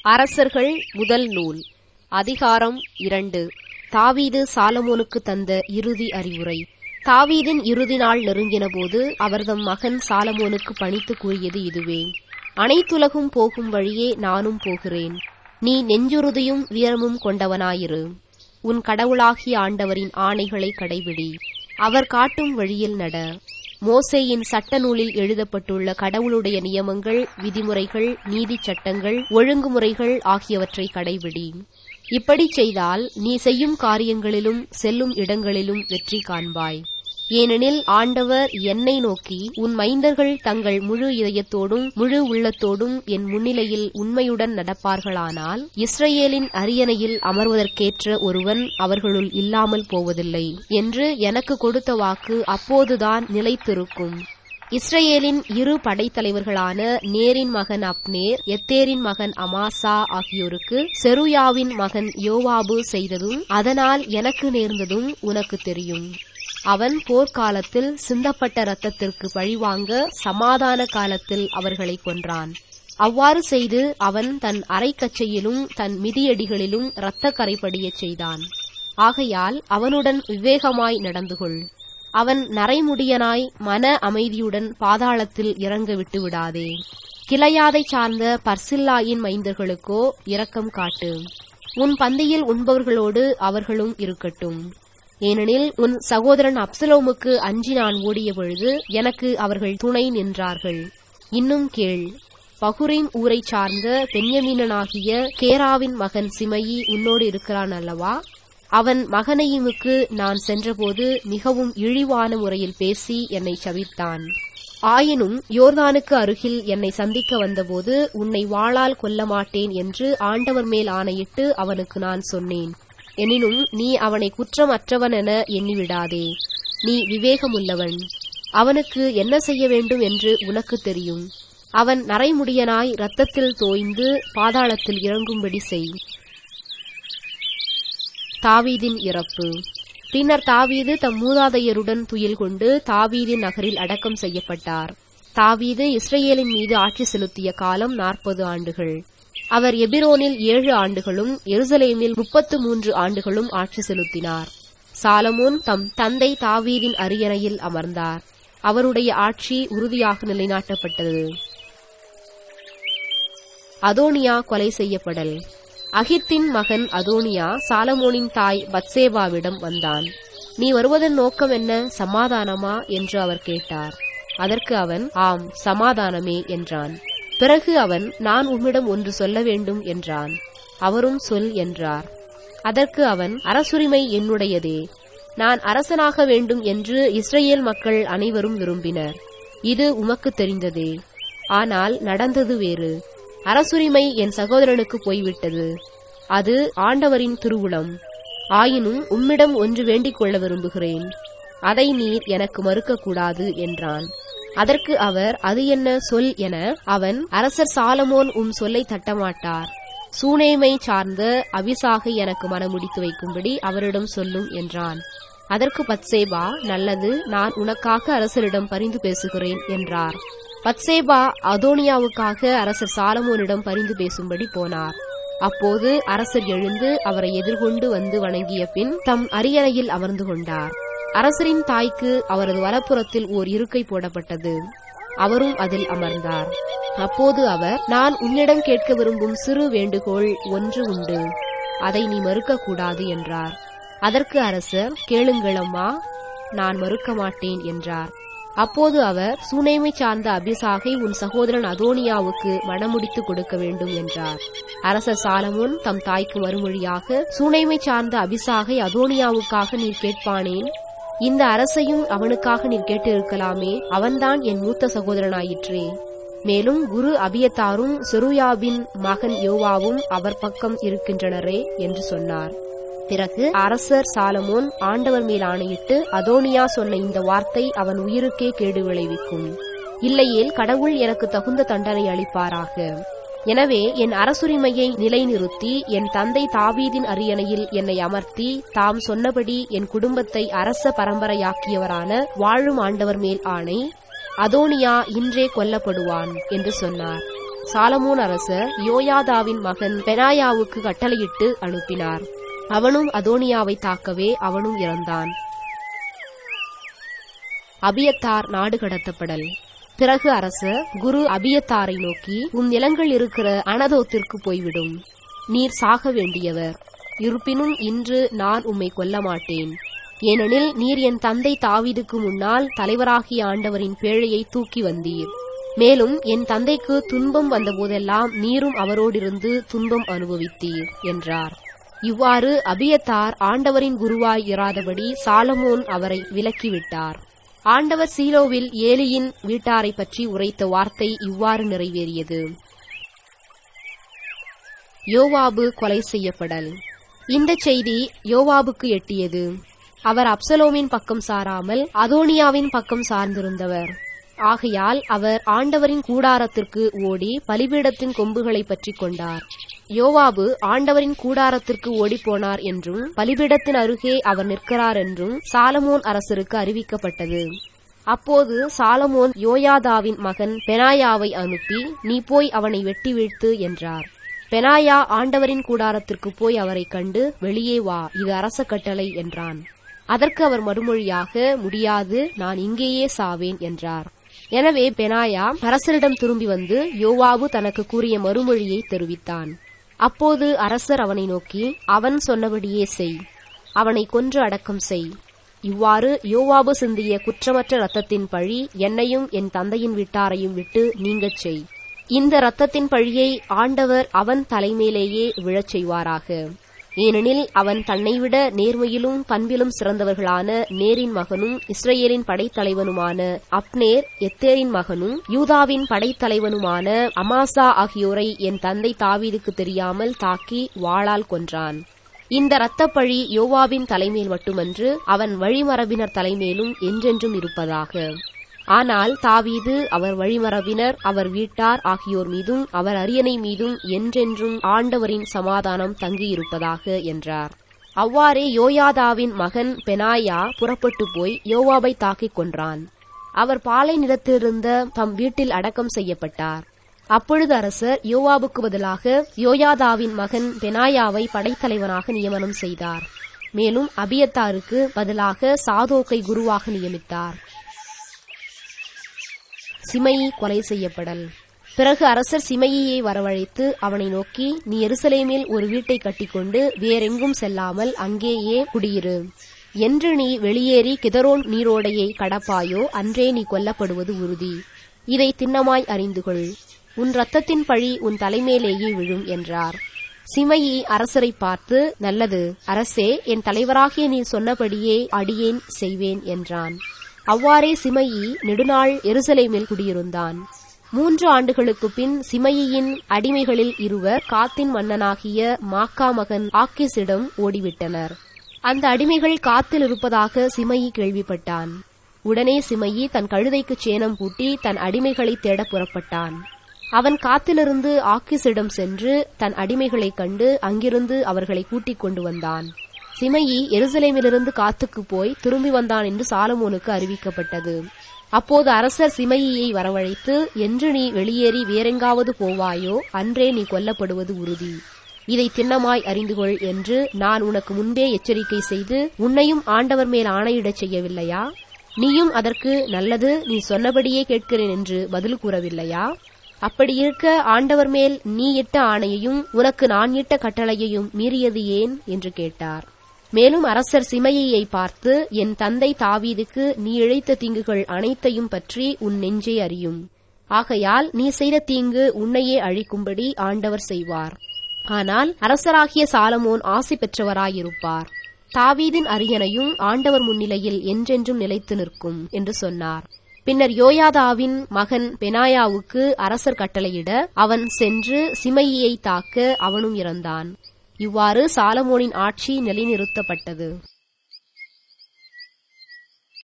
அரசர்கள் முதல் நூல் அதிகாரம் இரண்டு தாவீது சாலமோனுக்கு தந்த இறுதி அறிவுரை தாவீதின் இறுதி நாள் நெருங்கினபோது அவர்தம் மகன் சாலமோனுக்கு பணித்து கூறியது இதுவே அனைத்துலகும் போகும் வழியே நானும் போகிறேன் நீ நெஞ்சுறுதியும் வீரமும் கொண்டவனாயிரு உன் கடவுளாகிய ஆண்டவரின் ஆணைகளை கடைபிடி அவர் காட்டும் வழியில் நட மோசேயின் சட்ட நூலில் எழுதப்பட்டுள்ள கடவுளுடைய நியமங்கள் விதிமுறைகள் நீதிச் சட்டங்கள் ஒழுங்குமுறைகள் ஆகியவற்றை கடைபிடி இப்படி செய்தால் நீ செய்யும் காரியங்களிலும் செல்லும் இடங்களிலும் வெற்றி காண்பாய் ஏனெனில் ஆண்டவர் என்னை நோக்கி உன் மைந்தர்கள் தங்கள் முழு இதயத்தோடும் முழு உள்ளத்தோடும் என் முன்னிலையில் உண்மையுடன் நடப்பார்களானால் இஸ்ரவேலின் அரியணையில் அமர்வதற்கேற்ற ஒருவன் அவர்களுள் இல்லாமல் போவதில்லை என்று எனக்கு கொடுத்த வாக்கு அப்போதுதான் நிலைத்திருக்கும் இஸ்ரேலின் இரு படைத்தலைவர்களான நேரின் மகன் அப்னேர் எத்தேரின் மகன் அமாசா ஆகியோருக்கு செருயாவின் மகன் யோவாபு செய்ததும் அதனால் எனக்கு நேர்ந்ததும் உனக்கு தெரியும் அவன் போர்க்காலத்தில் சிந்தப்பட்ட இரத்தத்திற்கு பழிவாங்க சமாதான காலத்தில் அவர்களை கொன்றான் அவ்வாறு செய்து அவன் தன் அரைக்கச்சையிலும் தன் மிதியடிகளிலும் இரத்த கரைப்படியச் செய்தான் ஆகையால் அவனுடன் விவேகமாய் நடந்து கொள் அவன் நரைமுடியனாய் மன அமைதியுடன் பாதாளத்தில் இறங்க விட்டு விடாதே கிளையாதை சார்ந்த பர்சில்லாயின் மைந்தர்களுக்கோ இரக்கம் காட்டு உன் பந்தியில் உண்பவர்களோடு அவர்களும் இருக்கட்டும் ஏனெனில் உன் சகோதரன் அப்சலோமுக்கு அஞ்சி நான் ஓடிய பொழுது எனக்கு அவர்கள் துணை நின்றார்கள் இன்னும் கேள் பகுரின் ஊரைச் சார்ந்த பென்யமீனனாகிய கேராவின் மகன் சிமையி உன்னோடு இருக்கிறான் அல்லவா அவன் மகனையுமுக்கு நான் சென்றபோது மிகவும் இழிவான முறையில் பேசி என்னை சவித்தான் ஆயினும் யோர்தானுக்கு அருகில் என்னை சந்திக்க வந்தபோது உன்னை வாளால் கொல்ல மாட்டேன் என்று ஆண்டவர் மேல் ஆணையிட்டு அவனுக்கு நான் சொன்னேன் எனினும் நீ அவனை குற்றமற்றவன் என எண்ணிவிடாதே நீ விவேகமுள்ளவன் அவனுக்கு என்ன செய்ய வேண்டும் என்று உனக்கு தெரியும் அவன் நரைமுடியனாய் இரத்தத்தில் தோய்ந்து பாதாளத்தில் இறங்கும்படி செய் தாவீதின் இறப்பு பின்னர் தாவீது தம் மூதாதையருடன் துயில் கொண்டு தாவீதின் நகரில் அடக்கம் செய்யப்பட்டார் தாவீது இஸ்ரேலின் மீது ஆட்சி செலுத்திய காலம் நாற்பது ஆண்டுகள் அவர் எபிரோனில் ஏழு ஆண்டுகளும் எருசலேமில் முப்பத்து மூன்று ஆண்டுகளும் ஆட்சி செலுத்தினார் சாலமோன் தம் தந்தை தாவீதின் அரியணையில் அமர்ந்தார் அவருடைய ஆட்சி உறுதியாக நிலைநாட்டப்பட்டது அதோனியா கொலை செய்யப்படல் அகித்தின் மகன் அதோனியா சாலமோனின் தாய் பத்சேபாவிடம் வந்தான் நீ வருவதன் நோக்கம் என்ன சமாதானமா என்று அவர் கேட்டார் அதற்கு அவன் ஆம் சமாதானமே என்றான் பிறகு அவன் நான் உம்மிடம் ஒன்று சொல்ல வேண்டும் என்றான் அவரும் சொல் என்றார் அதற்கு அவன் அரசுரிமை என்னுடையதே நான் அரசனாக வேண்டும் என்று இஸ்ரேல் மக்கள் அனைவரும் விரும்பினர் இது உமக்கு தெரிந்ததே ஆனால் நடந்தது வேறு அரசுரிமை என் சகோதரனுக்கு போய்விட்டது அது ஆண்டவரின் திருவுளம் ஆயினும் உம்மிடம் ஒன்று வேண்டிக் கொள்ள விரும்புகிறேன் அதை நீர் எனக்கு மறுக்கக்கூடாது என்றான் அதற்கு அவர் அது என்ன சொல் என அவன் அரசர் சாலமோன் உம் சொல்லை தட்டமாட்டார் சூனேமை சார்ந்த அபிசாகை எனக்கு மனமுடித்து வைக்கும்படி அவரிடம் சொல்லும் என்றான் அதற்கு பத்சேபா நல்லது நான் உனக்காக அரசரிடம் பரிந்து பேசுகிறேன் என்றார் பத்சேபா அதோனியாவுக்காக அரசர் சாலமோனிடம் பரிந்து பேசும்படி போனார் அப்போது அரசர் எழுந்து அவரை எதிர்கொண்டு வந்து வணங்கிய பின் தம் அரியணையில் அமர்ந்து கொண்டார் அரசரின் தாய்க்கு அவரது வலப்புறத்தில் ஓர் இருக்கை போடப்பட்டது அவரும் அதில் அமர்ந்தார் அப்போது அவர் நான் உன்னிடம் கேட்க விரும்பும் சிறு வேண்டுகோள் ஒன்று உண்டு அதை நீ மறுக்கக்கூடாது என்றார் அதற்கு அரசர் கேளுங்களம்மா நான் மறுக்க மாட்டேன் என்றார் அப்போது அவர் சூனேமை சார்ந்த அபிசாகை உன் சகோதரன் அதோனியாவுக்கு மணமுடித்து கொடுக்க வேண்டும் என்றார் அரசர் சாலமுன் தம் தாய்க்கு மறுமொழியாக சூனேமை சார்ந்த அபிசாகை அதோனியாவுக்காக நீர் கேட்பானேன் இந்த அரசையும் அவனுக்காக நீர் கேட்டிருக்கலாமே அவன்தான் என் மூத்த சகோதரனாயிற்றே மேலும் குரு அபியத்தாரும் செருயாபின் மகன் யோவாவும் அவர் பக்கம் இருக்கின்றனரே என்று சொன்னார் பிறகு அரசர் சாலமோன் ஆண்டவர் மேல் ஆணையிட்டு அதோனியா சொன்ன இந்த வார்த்தை அவன் உயிருக்கே கேடு விளைவிக்கும் இல்லையேல் கடவுள் எனக்கு தகுந்த தண்டனை அளிப்பாராக எனவே என் அரசுரிமையை நிலைநிறுத்தி என் தந்தை தாவீதின் அரியணையில் என்னை அமர்த்தி தாம் சொன்னபடி என் குடும்பத்தை அரச பரம்பரையாக்கியவரான வாழும் ஆண்டவர் மேல் ஆணை அதோனியா இன்றே கொல்லப்படுவான் என்று சொன்னார் சாலமோன் அரசர் யோயாதாவின் மகன் பெனாயாவுக்கு கட்டளையிட்டு அனுப்பினார் அவனும் அதோனியாவை தாக்கவே அவனும் இறந்தான் அபியத்தார் நாடு கடத்தப்படல் பிறகு அரசர் குரு அபியத்தாரை நோக்கி உன் நிலங்கள் இருக்கிற அனதோத்திற்கு போய்விடும் நீர் சாக வேண்டியவர் இருப்பினும் இன்று நான் உம்மை கொல்ல மாட்டேன் ஏனெனில் நீர் என் தந்தை தாவீதுக்கு முன்னால் தலைவராகிய ஆண்டவரின் பேழையை தூக்கி வந்தீர் மேலும் என் தந்தைக்கு துன்பம் வந்தபோதெல்லாம் நீரும் அவரோடிருந்து துன்பம் அனுபவித்தீர் என்றார் இவ்வாறு அபியத்தார் ஆண்டவரின் குருவாய் இராதபடி சாலமோன் அவரை விலக்கிவிட்டார் ஆண்டவர் சீலோவில் ஏலியின் வீட்டாரை பற்றி உரைத்த வார்த்தை இவ்வாறு நிறைவேறியது யோவாபு கொலை செய்யப்படல் இந்த செய்தி யோவாபுக்கு எட்டியது அவர் அப்சலோமின் பக்கம் சாராமல் அதோனியாவின் பக்கம் சார்ந்திருந்தவர் ஆகையால் அவர் ஆண்டவரின் கூடாரத்திற்கு ஓடி பலிபீடத்தின் கொம்புகளை பற்றிக் கொண்டார் யோவாபு ஆண்டவரின் கூடாரத்திற்கு ஓடிப்போனார் என்றும் பலிபீடத்தின் அருகே அவர் நிற்கிறார் என்றும் சாலமோன் அரசருக்கு அறிவிக்கப்பட்டது அப்போது சாலமோன் யோயாதாவின் மகன் பெனாயாவை அனுப்பி நீ போய் அவனை வெட்டி வீழ்த்து என்றார் பெனாயா ஆண்டவரின் கூடாரத்திற்கு போய் அவரை கண்டு வெளியே வா இது அரச கட்டளை என்றான் அதற்கு அவர் மறுமொழியாக முடியாது நான் இங்கேயே சாவேன் என்றார் எனவே பெனாயா அரசரிடம் திரும்பி வந்து யோவாபு தனக்கு கூறிய மறுமொழியை தெரிவித்தான் அப்போது அரசர் அவனை நோக்கி அவன் சொன்னபடியே செய் அவனை கொன்று அடக்கம் செய் இவ்வாறு யோவாபு சிந்திய குற்றமற்ற ரத்தத்தின் பழி என்னையும் என் தந்தையின் வீட்டாரையும் விட்டு நீங்கச் செய் இந்த ரத்தத்தின் பழியை ஆண்டவர் அவன் தலைமேலேயே விழச் செய்வாராக ஏனெனில் அவன் தன்னைவிட நேர்மையிலும் பண்பிலும் சிறந்தவர்களான நேரின் மகனும் இஸ்ரேலின் படைத்தலைவனுமான அப்னேர் எத்தேரின் மகனும் யூதாவின் படைத்தலைவனுமான அமாசா ஆகியோரை என் தந்தை தாவீதுக்கு தெரியாமல் தாக்கி வாளால் கொன்றான் இந்த இரத்தப்பழி யோவாவின் தலைமேல் மட்டுமன்று அவன் வழிமரபினர் தலைமேலும் என்றென்றும் இருப்பதாக ஆனால் தாவீது அவர் வழிமரபினர் அவர் வீட்டார் ஆகியோர் மீதும் அவர் அரியணை மீதும் என்றென்றும் ஆண்டவரின் சமாதானம் தங்கியிருப்பதாக என்றார் அவ்வாறே யோயாதாவின் மகன் பெனாயா புறப்பட்டு போய் யோவாபை தாக்கிக் கொன்றான் அவர் பாலை நிலத்திலிருந்த தம் வீட்டில் அடக்கம் செய்யப்பட்டார் அப்பொழுது அரசர் யோவாபுக்கு பதிலாக யோயாதாவின் மகன் பெனாயாவை படைத்தலைவனாக நியமனம் செய்தார் மேலும் அபியத்தாருக்கு பதிலாக சாதோக்கை குருவாக நியமித்தார் சிமையி கொலை செய்யப்படல் பிறகு அரசர் சிமையை வரவழைத்து அவனை நோக்கி நீ எருசலேமில் ஒரு வீட்டை கட்டிக்கொண்டு வேறெங்கும் செல்லாமல் அங்கேயே குடியிரு என்று நீ வெளியேறி கிதரோன் நீரோடையை கடப்பாயோ அன்றே நீ கொல்லப்படுவது உறுதி இதை திண்ணமாய் அறிந்து கொள் உன் ரத்தத்தின் பழி உன் தலைமேலேயே விழும் என்றார் சிமையி அரசரை பார்த்து நல்லது அரசே என் தலைவராகிய நீ சொன்னபடியே அடியேன் செய்வேன் என்றான் அவ்வாறே சிமையி நெடுநாள் எருசலேமில் குடியிருந்தான் மூன்று ஆண்டுகளுக்கு பின் சிமையின் அடிமைகளில் இருவர் காத்தின் மன்னனாகிய மாக்கா மகன் ஆக்கிஸிடம் ஓடிவிட்டனர் அந்த அடிமைகள் காத்தில் இருப்பதாக சிமையி கேள்விப்பட்டான் உடனே சிமையி தன் கழுதைக்கு சேனம் பூட்டி தன் அடிமைகளை தேட புறப்பட்டான் அவன் காத்திலிருந்து ஆக்கிஸிடம் சென்று தன் அடிமைகளைக் கண்டு அங்கிருந்து அவர்களை கூட்டிக் கொண்டு வந்தான் சிமையி எருசலேமிலிருந்து காத்துக்கு போய் திரும்பி வந்தான் என்று சாலமோனுக்கு அறிவிக்கப்பட்டது அப்போது அரசர் சிமையை வரவழைத்து என்று நீ வெளியேறி வேறெங்காவது போவாயோ அன்றே நீ கொல்லப்படுவது உறுதி இதை திண்ணமாய் அறிந்து கொள் என்று நான் உனக்கு முன்பே எச்சரிக்கை செய்து உன்னையும் ஆண்டவர் மேல் ஆணையிடச் செய்யவில்லையா நீயும் அதற்கு நல்லது நீ சொன்னபடியே கேட்கிறேன் என்று பதில் கூறவில்லையா அப்படி இருக்க ஆண்டவர் மேல் நீ இட்ட ஆணையையும் உனக்கு நான் இட்ட கட்டளையையும் மீறியது ஏன் என்று கேட்டார் மேலும் அரசர் சிமையை பார்த்து என் தந்தை தாவீதுக்கு நீ இழைத்த தீங்குகள் அனைத்தையும் பற்றி உன் நெஞ்சே அறியும் ஆகையால் நீ செய்த தீங்கு உன்னையே அழிக்கும்படி ஆண்டவர் செய்வார் ஆனால் அரசராகிய சாலமோன் ஆசி பெற்றவராயிருப்பார் தாவீதின் அரியணையும் ஆண்டவர் முன்னிலையில் என்றென்றும் நிலைத்து நிற்கும் என்று சொன்னார் பின்னர் யோயாதாவின் மகன் பெனாயாவுக்கு அரசர் கட்டளையிட அவன் சென்று சிமையை தாக்க அவனும் இறந்தான் இவ்வாறு சாலமோனின் ஆட்சி நிலைநிறுத்தப்பட்டது